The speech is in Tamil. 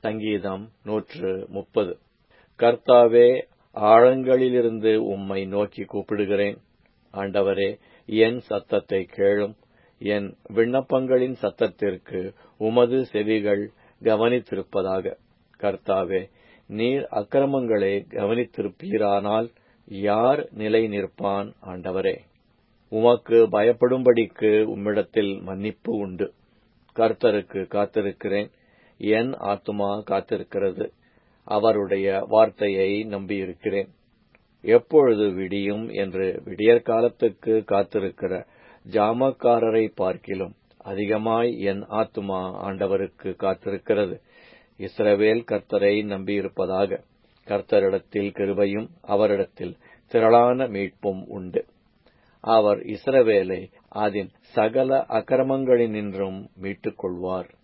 சங்கீதம் நூற்று முப்பது கர்த்தாவே ஆழங்களிலிருந்து உம்மை நோக்கி கூப்பிடுகிறேன் ஆண்டவரே என் சத்தத்தை கேளும் என் விண்ணப்பங்களின் சத்தத்திற்கு உமது செவிகள் கவனித்திருப்பதாக கர்த்தாவே நீர் அக்கிரமங்களை கவனித்திருப்பீரானால் யார் நிலை நிற்பான் ஆண்டவரே உமக்கு பயப்படும்படிக்கு உம்மிடத்தில் மன்னிப்பு உண்டு கர்த்தருக்கு காத்திருக்கிறேன் என் ஆத்துமா காத்திருக்கிறது அவருடைய வார்த்தையை நம்பியிருக்கிறேன் எப்பொழுது விடியும் என்று விடியற்காலத்துக்கு காத்திருக்கிற ஜாமக்காரரை பார்க்கிலும் அதிகமாய் என் ஆத்துமா ஆண்டவருக்கு காத்திருக்கிறது இஸ்ரவேல் கர்த்தரை நம்பியிருப்பதாக கர்த்தரிடத்தில் கிருபையும் அவரிடத்தில் திரளான மீட்பும் உண்டு அவர் இஸ்ரவேலை அதன் சகல அக்கிரமங்களினின்றும் மீட்டுக் கொள்வார்